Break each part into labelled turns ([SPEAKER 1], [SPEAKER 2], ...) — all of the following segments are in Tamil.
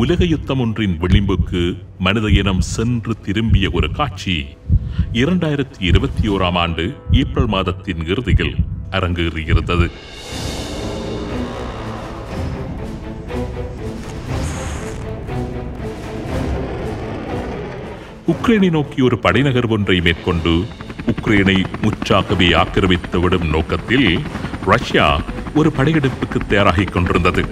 [SPEAKER 1] உலக யுத்தம் ஒன்றின் விளிம்புக்கு மனித இனம் சென்று திரும்பிய ஒரு காட்சி இரண்டாயிரத்தி இருபத்தி ஓராம் ஆண்டு ஏப்ரல் மாதத்தின் இறுதியில் அரங்கேறியிருந்தது உக்ரைனை நோக்கி ஒரு படைநகர் ஒன்றை மேற்கொண்டு உக்ரைனை முற்றாகவே ஆக்கிரமித்துவிடும் நோக்கத்தில் ரஷ்யா ஒரு படையெடுப்புக்கு தயாராகிக் கொண்டிருந்தது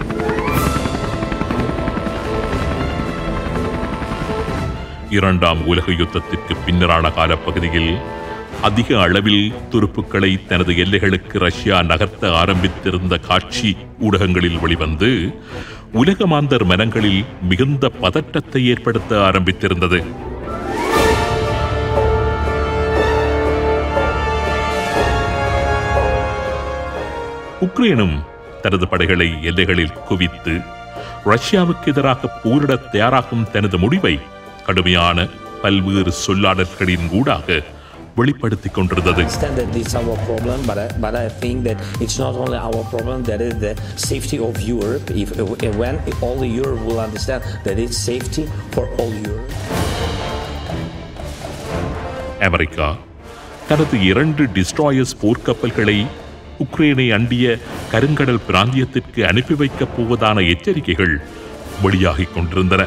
[SPEAKER 1] இரண்டாம் உலக யுத்தத்திற்கு பின்னரான காலப்பகுதியில் அதிக அளவில் துருப்புக்களை தனது எல்லைகளுக்கு ரஷ்யா நகர்த்த ஆரம்பித்திருந்த காட்சி ஊடகங்களில் வெளிவந்து உலக மாந்தர் மனங்களில் மிகுந்த பதட்டத்தை ஏற்படுத்த ஆரம்பித்திருந்தது உக்ரைனும் தனது படைகளை எல்லைகளில் குவித்து ரஷ்யாவுக்கு எதிராக போரிட தயாராகும் தனது முடிவை கடுமையான பல்வேறு சொல்லாடல்களின் ஊடாக வெளிப்படுத்திக் கொண்டிருந்தது
[SPEAKER 2] understand that it's our problem, but I, but I think that it's not only our problem, that is the safety of Europe. If when all the Europe will understand that it's safety for all Europe.
[SPEAKER 1] America தனது இரண்டு டிஸ்ட்ராயர்ஸ் போர்க்கப்பல்களை உக்ரைனை அண்டிய கருங்கடல் பிராந்தியத்திற்கு அனுப்பி வைக்கப் போவதான எச்சரிக்கைகள் வெளியாகிக் கொண்டிருந்தன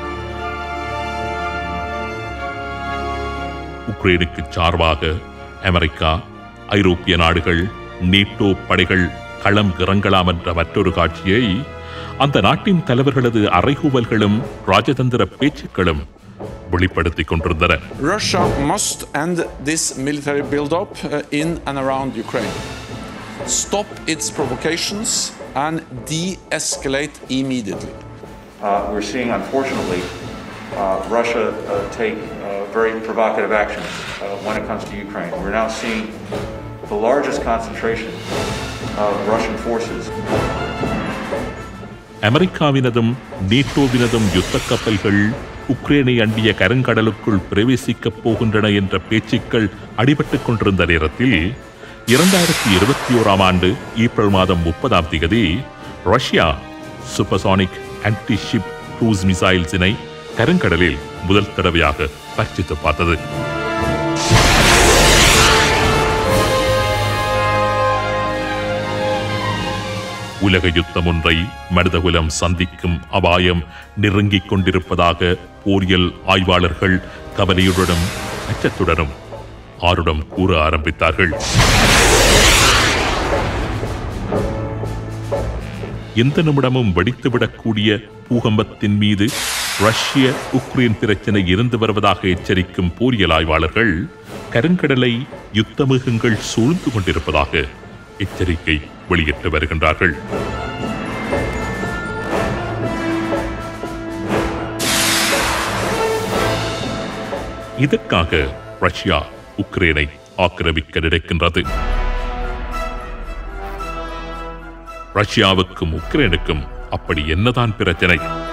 [SPEAKER 1] உக்ரைனுக்கு சார்பாக அமெரிக்கா ஐரோப்பிய நாடுகள் நேட்டோ படைகள் களம் இறங்கலாம் என்ற மற்றொரு காட்சியை அந்த நாட்டின் தலைவர்களது அறைகூவல்களும் ராஜதந்திர பேச்சுக்களும் வெளிப்படுத்திக் கொண்டிருந்தன
[SPEAKER 3] Russia must end this military buildup uh, in and around Ukraine. Stop its provocations and de escalate immediately.
[SPEAKER 4] Uh, we're seeing, unfortunately, uh, Russia uh, take uh, very provocative actions uh, when it comes to Ukraine. We're now seeing the largest concentration of Russian forces
[SPEAKER 1] அமெரிக்காவினதும் நேட்டோவினதும் யுத்த கப்பல்கள் உக்ரைனை அண்டிய கருங்கடலுக்குள் பிரவேசிக்கப் போகின்றன என்ற பேச்சுக்கள் அடிபட்டுக் கொண்டிருந்த நேரத்தில் இரண்டாயிரத்தி இருபத்தி ஓராம் ஆண்டு ஏப்ரல் மாதம் முப்பதாம் தேதி Russia supersonic anti ship cruise மிசைல்ஸினை கருங்கடலில் முதல் தடவையாக பரிசித்து பார்த்தது உலக யுத்தம் ஒன்றை மனிதகுலம் சந்திக்கும் அபாயம் நெருங்கிக் கொண்டிருப்பதாக போரியல் ஆய்வாளர்கள் கவலையுடனும் அச்சத்துடனும் ஆருடம் கூற ஆரம்பித்தார்கள் எந்த நிமிடமும் வெடித்துவிடக்கூடிய பூகம்பத்தின் மீது ரஷ்ய உக்ரைன் பிரச்சினை இருந்து வருவதாக எச்சரிக்கும் போரியல் ஆய்வாளர்கள் கருங்கடலை யுத்தமிகுங்கள் சூழ்ந்து கொண்டிருப்பதாக எச்சரிக்கை வெளியிட்டு வருகின்றார்கள் இதற்காக ரஷ்யா உக்ரைனை ஆக்கிரமிக்க நினைக்கின்றது ரஷ்யாவுக்கும் உக்ரைனுக்கும் அப்படி என்னதான் பிரச்சனை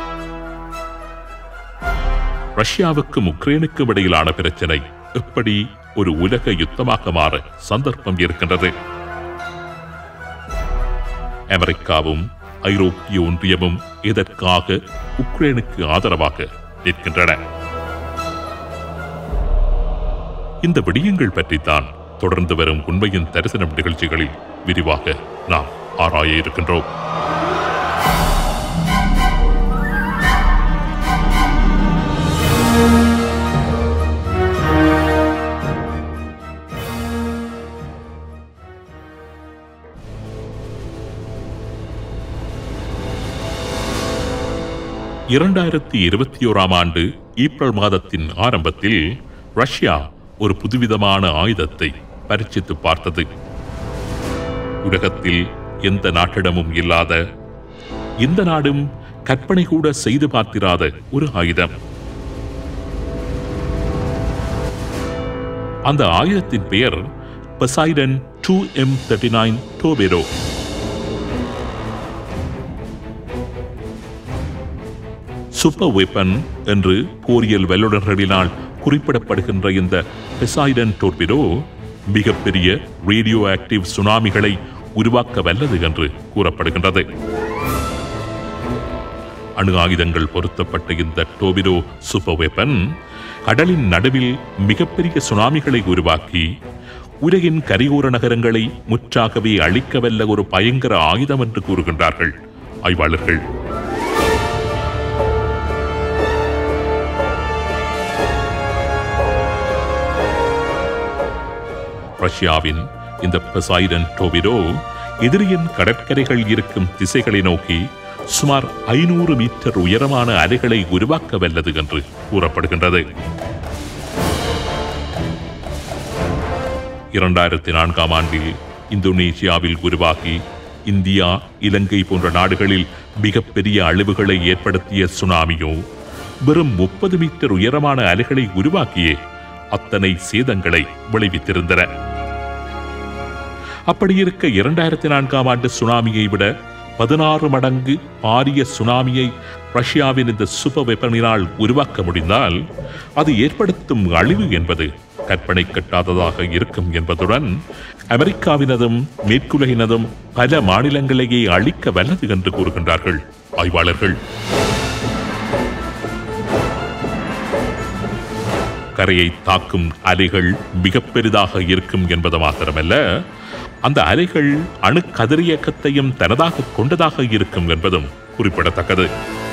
[SPEAKER 1] ரஷ்யாவுக்கும் உக்ரைனுக்கும் இடையிலான பிரச்சனை எப்படி ஒரு உலக யுத்தமாக மாற சந்தர்ப்பம் இருக்கின்றது அமெரிக்காவும் ஐரோப்பிய ஒன்றியமும் எதற்காக உக்ரைனுக்கு ஆதரவாக நிற்கின்றன இந்த விடயங்கள் பற்றித்தான் தொடர்ந்து வரும் உண்மையின் தரிசனம் நிகழ்ச்சிகளில் விரிவாக நாம் ஆராய இருக்கின்றோம் இரண்டாயிரத்தி இருபத்தி ஓராம் ஆண்டு ஏப்ரல் மாதத்தின் ஆரம்பத்தில் ரஷ்யா ஒரு புதுவிதமான ஆயுதத்தை பரிச்சித்து பார்த்தது உலகத்தில் எந்த நாட்டிடமும் இல்லாத எந்த நாடும் கற்பனை கூட செய்து பார்த்திராத ஒரு ஆயுதம் அந்த ஆயுதத்தின் பெயர் Poseidon two M thirty nine torpedo super weapon என்று போரியல் வல்லுநர்களினால் குறிப்பிடப்படுகின்ற இந்த பெசாய்டன் டோர்பிடோ மிகப்பெரிய ரேடியோ ஆக்டிவ் சுனாமிகளை உருவாக்க வல்லது என்று கூறப்படுகின்றது அணு ஆயுதங்கள் பொருத்தப்பட்ட இந்த டோபிரோ சூப்பர் வெப்பன் கடலின் நடுவில் மிகப்பெரிய சுனாமிகளை உருவாக்கி உலகின் கரையோர நகரங்களை முற்றாகவே அழிக்கவல்ல ஒரு பயங்கர ஆயுதம் என்று கூறுகின்றார்கள் ஆய்வாளர்கள் ரஷ்யாவின் இந்த பெசைடன் டோபிரோ எதிரியின் கடற்கரைகள் இருக்கும் திசைகளை நோக்கி சுமார் ஐநூறு மீட்டர் உயரமான அலைகளை உருவாக்க வல்லது என்று கூறப்படுகின்றது இரண்டாயிரத்தி நான்காம் ஆண்டில் இந்தோனேசியாவில் உருவாகி இந்தியா இலங்கை போன்ற நாடுகளில் மிகப்பெரிய அழிவுகளை ஏற்படுத்திய சுனாமியோ வெறும் முப்பது மீட்டர் உயரமான அலைகளை உருவாக்கியே அத்தனை சேதங்களை விளைவித்திருந்தன அப்படி இருக்க இரண்டாயிரத்தி நான்காம் ஆண்டு சுனாமியை விட பதினாறு மடங்கு பாரிய சுனாமியை ரஷ்யாவின் இந்த சூப்பர் வெப்பனினால் உருவாக்க முடிந்தால் அது ஏற்படுத்தும் அழிவு என்பது கற்பனை கட்டாததாக இருக்கும் என்பதுடன் அமெரிக்காவினதும் மேற்குலகினதும் பல மாநிலங்களையே அழிக்க வல்லது என்று கூறுகின்றார்கள் ஆய்வாளர்கள் கரையை தாக்கும் அலைகள் மிக பெரிதாக இருக்கும் என்பது மாத்திரமல்ல அந்த அலைகள் அணு கதிரியக்கத்தையும் தனதாக கொண்டதாக இருக்கும் என்பதும் குறிப்பிடத்தக்கது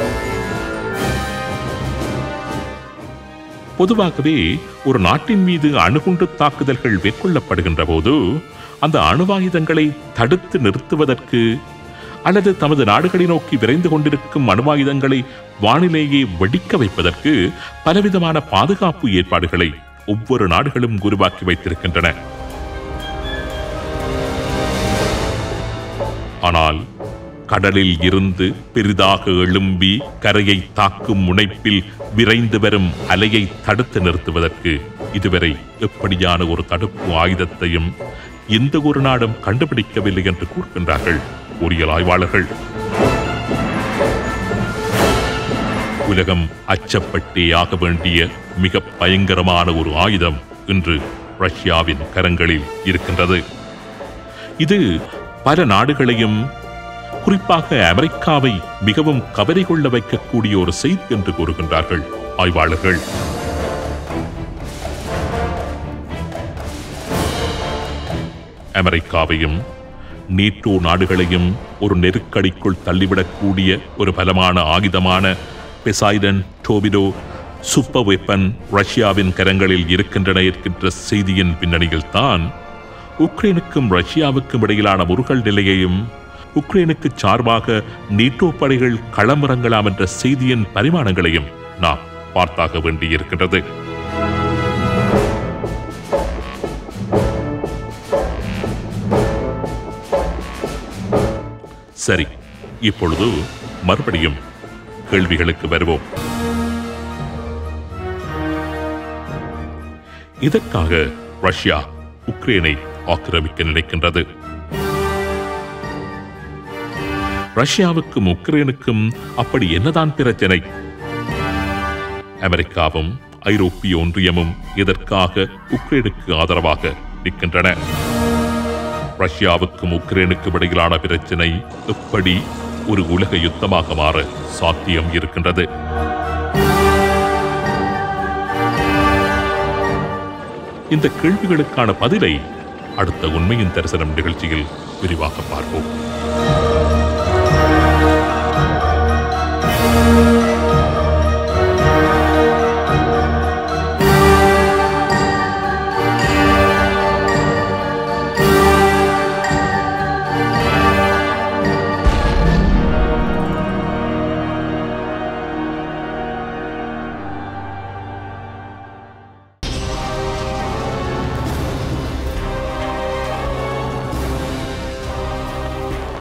[SPEAKER 1] பொதுவாகவே ஒரு நாட்டின் மீது அணுகுண்டு தாக்குதல்கள் மேற்கொள்ளப்படுகின்ற போது அந்த அணுவாயுதங்களை தடுத்து நிறுத்துவதற்கு அல்லது தமது நாடுகளை நோக்கி விரைந்து கொண்டிருக்கும் அணுவாயுதங்களை வானிலேயே வெடிக்க வைப்பதற்கு பலவிதமான பாதுகாப்பு ஏற்பாடுகளை ஒவ்வொரு நாடுகளும் உருவாக்கி வைத்திருக்கின்றன ஆனால் கடலில் இருந்து பெரிதாக எழும்பி கரையை தாக்கும் முனைப்பில் விரைந்து வரும் அலையை தடுத்து நிறுத்துவதற்கு இதுவரை எப்படியான ஒரு தடுப்பு ஆயுதத்தையும் எந்த ஒரு நாடும் கண்டுபிடிக்கவில்லை என்று கூறுகின்றார்கள் பொறியியல் ஆய்வாளர்கள் உலகம் அச்சப்பட்டே ஆக வேண்டிய மிக பயங்கரமான ஒரு ஆயுதம் இன்று ரஷ்யாவின் கரங்களில் இருக்கின்றது இது பல நாடுகளையும் குறிப்பாக அமெரிக்காவை மிகவும் கவலை கொள்ள வைக்கக்கூடிய ஒரு செய்தி என்று கூறுகின்றார்கள் ஆய்வாளர்கள் அமெரிக்காவையும் நேட்டோ நாடுகளையும் ஒரு நெருக்கடிக்குள் தள்ளிவிடக்கூடிய ஒரு பலமான ஆயுதமான பெசைடன் டோபிடோ சூப்பர் வெப்பன் ரஷ்யாவின் கரங்களில் இருக்கின்றன என்கின்ற செய்தியின் பின்னணியில் தான் உக்ரைனுக்கும் ரஷ்யாவுக்கும் இடையிலான முருகல் நிலையையும் உக்ரைனுக்கு சார்பாக நீட்டோ படைகள் களமிறங்கலாம் என்ற செய்தியின் பரிமாணங்களையும் நாம் பார்த்தாக வேண்டியிருக்கின்றது சரி இப்பொழுது மறுபடியும் கேள்விகளுக்கு வருவோம் இதற்காக ரஷ்யா உக்ரைனை ஆக்கிரமிக்க நினைக்கின்றது ரஷ்யாவுக்கும் உக்ரைனுக்கும் அப்படி என்னதான் பிரச்சனை அமெரிக்காவும் ஐரோப்பிய ஒன்றியமும் இதற்காக உக்ரைனுக்கு ஆதரவாக நிற்கின்றன ரஷ்யாவுக்கும் உக்ரைனுக்கும் இடையிலான பிரச்சனை எப்படி ஒரு உலக யுத்தமாக மாற சாத்தியம் இருக்கின்றது இந்த கேள்விகளுக்கான பதிலை அடுத்த உண்மையின் தரிசனம் நிகழ்ச்சியில் விரிவாக பார்ப்போம்